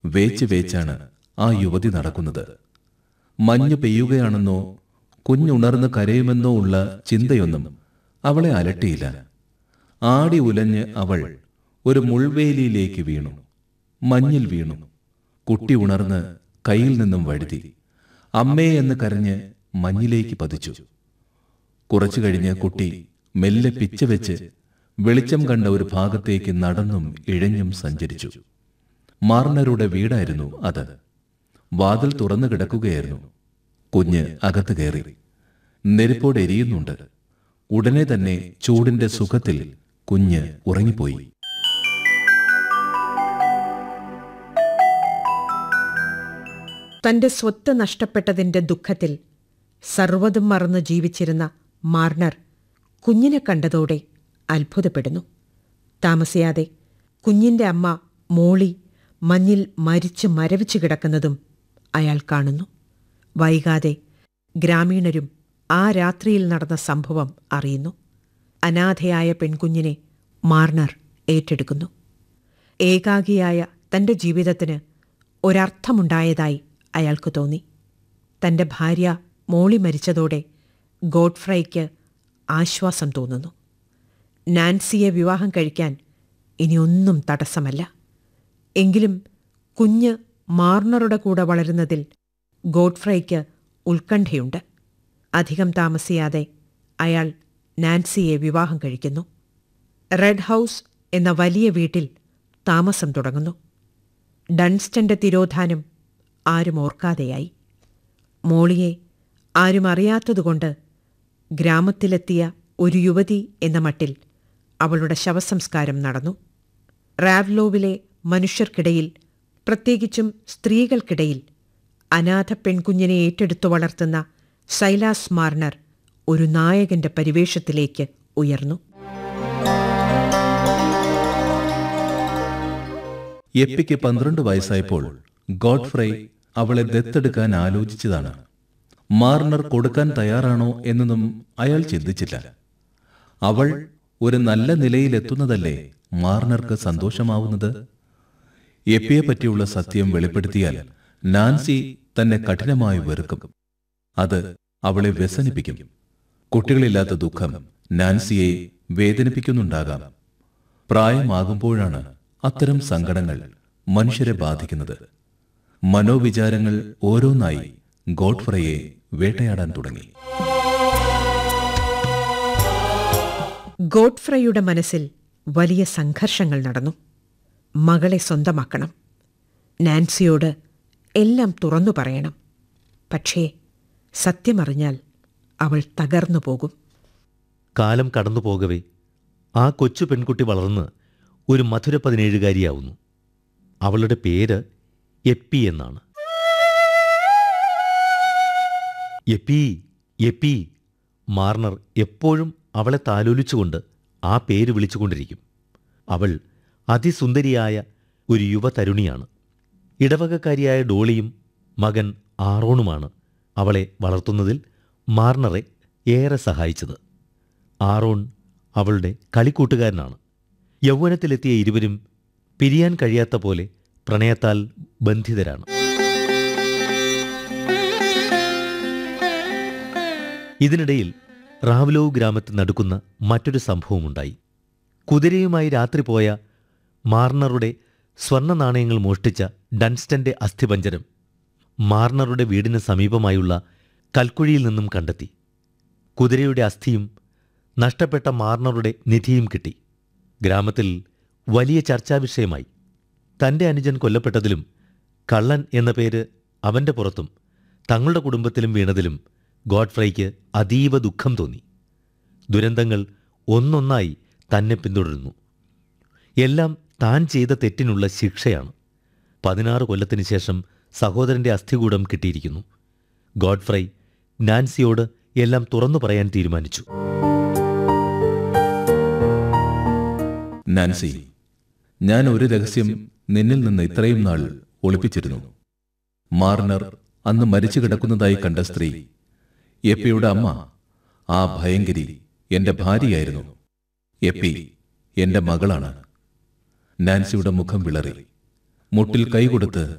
വേച്ച് വേച്ചാണ് ആ യുവതി നടക്കുന്നത് മഞ്ഞ് പെയ്യുകയാണെന്നോ കുഞ്ഞുണർന്ന് കരയുമെന്നോ ഉള്ള ചിന്തയൊന്നും അവളെ അലട്ടിയില്ല ആടി ഉലഞ്ഞ് അവൾ ഒരു മുൾവേലിയിലേക്ക് വീണു മഞ്ഞിൽ വീണു കുട്ടി ഉണർന്ന് കയ്യിൽ നിന്നും വഴുതി അമ്മേ എന്ന് കരഞ്ഞ് മഞ്ഞിലേക്ക് പതിച്ചു കുറച്ചു കഴിഞ്ഞ് കുട്ടി മെല്ലെ പിച്ച വെച്ച് വെളിച്ചം കണ്ട ഒരു ഭാഗത്തേക്ക് നടന്നും ഇഴഞ്ഞും സഞ്ചരിച്ചു മാർണരുടെ വീടായിരുന്നു അത് വാതിൽ തുറന്നു കിടക്കുകയായിരുന്നു കുഞ്ഞ് അകത്ത് കയറി നെരുപ്പോട് എരിയുന്നുണ്ട് ഉടനെ തന്നെ ചൂടിന്റെ സുഖത്തിൽ കുഞ്ഞ് ഉറങ്ങിപ്പോയി തന്റെ സ്വത്ത് നഷ്ടപ്പെട്ടതിന്റെ ദുഃഖത്തിൽ സർവ്വതും മറന്ന് ജീവിച്ചിരുന്ന മാർണർ കുഞ്ഞിനെ കണ്ടതോടെ അത്ഭുതപ്പെടുന്നു താമസിയാതെ കുഞ്ഞിന്റെ അമ്മ മോളി മഞ്ഞിൽ മരിച്ച് മരവിച്ചു കിടക്കുന്നതും അയാൾ കാണുന്നു വൈകാതെ ഗ്രാമീണരും ആ രാത്രിയിൽ നടന്ന സംഭവം അറിയുന്നു അനാഥയായ പെൺകുഞ്ഞിനെ മാർണർ ഏറ്റെടുക്കുന്നു ഏകാഗിയായ തന്റെ ജീവിതത്തിന് ഒരർത്ഥമുണ്ടായതായി അയാൾക്ക് തോന്നി തന്റെ ഭാര്യ മോളി മരിച്ചതോടെ ഗോഡ്ഫ്രൈക്ക് ആശ്വാസം തോന്നുന്നു നാൻസിയെ വിവാഹം കഴിക്കാൻ ഇനിയൊന്നും തടസ്സമല്ല എങ്കിലും കുഞ്ഞ് മാർണറുടെ കൂടെ വളരുന്നതിൽ ഗോഡ്ഫ്രൈക്ക് ഉത്കണ്ഠയുണ്ട് അധികം താമസിയാതെ അയാൾ നാൻസിയെ വിവാഹം കഴിക്കുന്നു റെഡ് ഹൗസ് എന്ന വലിയ വീട്ടിൽ താമസം തുടങ്ങുന്നു ഡൺസ്റ്റന്റെ തിരോധാനം ആരും ഓർക്കാതെയായി മോളിയെ ആരും അറിയാത്തതുകൊണ്ട് ഗ്രാമത്തിലെത്തിയ ഒരു യുവതി എന്ന മട്ടിൽ അവളുടെ ശവസംസ്കാരം നടന്നു റാവ്ലോവിലെ മനുഷ്യർക്കിടയിൽ പ്രത്യേകിച്ചും സ്ത്രീകൾക്കിടയിൽ അനാഥ പെൺകുഞ്ഞിനെ ഏറ്റെടുത്തു വളർത്തുന്ന സൈലാസ് മാർണർ ഒരു നായകന്റെ പരിവേഷത്തിലേക്ക് ഉയർന്നു എപ്പിക്ക് പന്ത്രണ്ട് വയസ്സായപ്പോൾ ഗോഡ്ഫ്രൈ അവളെ ദത്തെടുക്കാൻ ആലോചിച്ചതാണ് മാർണർ കൊടുക്കാൻ തയ്യാറാണോ എന്നൊന്നും അയാൾ ചിന്തിച്ചില്ല അവൾ ഒരു നല്ല നിലയിലെത്തുന്നതല്ലേ മാർണർക്ക് സന്തോഷമാവുന്നത് എപ്പിയെ പറ്റിയുള്ള സത്യം വെളിപ്പെടുത്തിയാൽ നാൻസി തന്നെ കഠിനമായി വെറുക്കും അത് അവളെ വ്യസനിപ്പിക്കും കുട്ടികളില്ലാത്ത ദുഃഖം നാൻസിയെ വേദനിപ്പിക്കുന്നുണ്ടാകാം പ്രായമാകുമ്പോഴാണ് അത്തരം സങ്കടങ്ങൾ മനുഷ്യരെ ബാധിക്കുന്നത് മനോവിചാരങ്ങൾ ഓരോന്നായി ഗോഡ്ഫ്രയെ വേട്ടയാടാൻ തുടങ്ങി ഗോഡ്ഫ്രയുടെ മനസ്സിൽ വലിയ സംഘർഷങ്ങൾ നടന്നു മകളെ സ്വന്തമാക്കണം നാൻസിയോട് എല്ലാം തുറന്നു പറയണം പക്ഷേ സത്യമറിഞ്ഞാൽ അവൾ തകർന്നു പോകും കാലം കടന്നു പോകവേ ആ കൊച്ചു പെൺകുട്ടി വളർന്ന് ഒരു മധുര പതിനേഴുകാരിയാവുന്നു അവളുടെ പേര് എപ്പി എന്നാണ് എപ്പി എപ്പി മാർണർ എപ്പോഴും അവളെ താലോലിച്ചുകൊണ്ട് ആ പേര് വിളിച്ചുകൊണ്ടിരിക്കും അവൾ അതിസുന്ദരിയായ ഒരു യുവതരുണിയാണ് ഇടവകക്കാരിയായ ഡോളിയും മകൻ ആറോണുമാണ് അവളെ വളർത്തുന്നതിൽ മാർണറെ ഏറെ സഹായിച്ചത് ആറോൺ അവളുടെ കളിക്കൂട്ടുകാരനാണ് യൗവനത്തിലെത്തിയ ഇരുവരും പിരിയാൻ കഴിയാത്ത പോലെ പ്രണയത്താൽ ബന്ധിതരാണ് ഇതിനിടയിൽ റാവ്ലോവ് ഗ്രാമത്തിൽ നടക്കുന്ന മറ്റൊരു സംഭവമുണ്ടായി കുതിരയുമായി രാത്രി പോയ മാർണറുടെ സ്വർണ്ണ നാണയങ്ങൾ മോഷ്ടിച്ച ഡൺസ്റ്റന്റെ അസ്ഥിപഞ്ജരം മാർണറുടെ വീടിന് സമീപമായുള്ള കൽക്കുഴിയിൽ നിന്നും കണ്ടെത്തി കുതിരയുടെ അസ്ഥിയും നഷ്ടപ്പെട്ട മാർണറുടെ നിധിയും കിട്ടി ഗ്രാമത്തിൽ വലിയ ചർച്ചാവിഷയമായി തന്റെ അനുജൻ കൊല്ലപ്പെട്ടതിലും കള്ളൻ എന്ന പേര് അവന്റെ പുറത്തും തങ്ങളുടെ കുടുംബത്തിലും വീണതിലും ഗോഡ്ഫ്രൈക്ക് അതീവ ദുഃഖം തോന്നി ദുരന്തങ്ങൾ ഒന്നൊന്നായി തന്നെ പിന്തുടരുന്നു എല്ലാം താൻ ചെയ്ത തെറ്റിനുള്ള ശിക്ഷയാണ് പതിനാറ് കൊല്ലത്തിന് ശേഷം സഹോദരന്റെ അസ്ഥികൂടം കിട്ടിയിരിക്കുന്നു ഗോഡ്ഫ്രൈ നാൻസിയോട് എല്ലാം തുറന്നു പറയാൻ തീരുമാനിച്ചു നാൻസി ഞാൻ ഒരു രഹസ്യം നിന്നിൽ നിന്ന് ഇത്രയും നാൾ ഒളിപ്പിച്ചിരുന്നു മാർണർ അന്ന് മരിച്ചു കിടക്കുന്നതായി കണ്ട സ്ത്രീ എപ്പിയുടെ അമ്മ ആ ഭയങ്കരി എന്റെ ഭാര്യയായിരുന്നു എപ്പി എന്റെ മകളാണ് നാൻസിയുടെ മുഖം വിളറി മുട്ടിൽ കൈകൊടുത്ത്